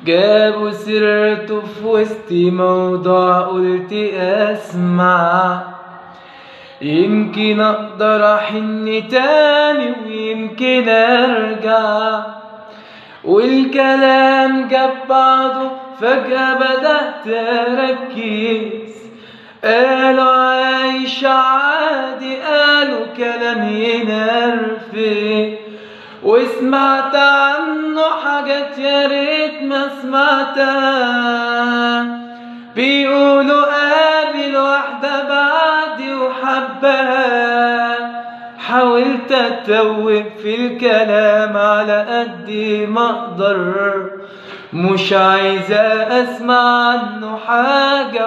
جابوا سيرته في وسط موضوع قلت اسمع يمكن اقدر احن تاني ويمكن ارجع والكلام جاب بعضه فجأة بدأت أركز قالوا عايش عادي قالوا كلام ينرفز وسمعت عنه حاجات يا ريت ما سمعتها بيقولوا قابل واحدة بعدي وحبها حاولت اتوب في الكلام على قد ما اقدر مش عايزة اسمع عنه حاجة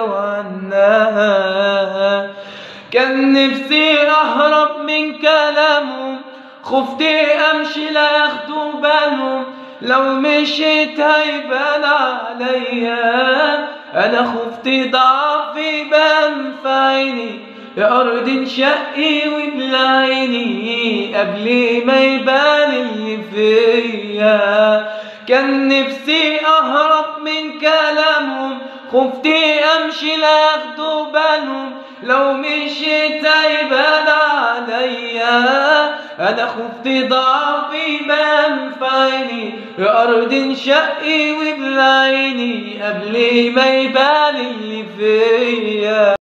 وعنها كان نفسي اهرب من كلامهم خفت امشي لا ياخدوا بالهم لو مشيت هيبان عليا انا خفت ضعفي بان في عيني يا ارض انشقي وابلعيني قبل ما يبان اللي فيا كان نفسي اهرب من كلامهم خفت امشي لا ياخدوا بالهم لو مشيت هيبان عليا انا خفت ضعفي بان في عيني يا ارض انشقي وابلعيني قبل ما يبان اللي فيا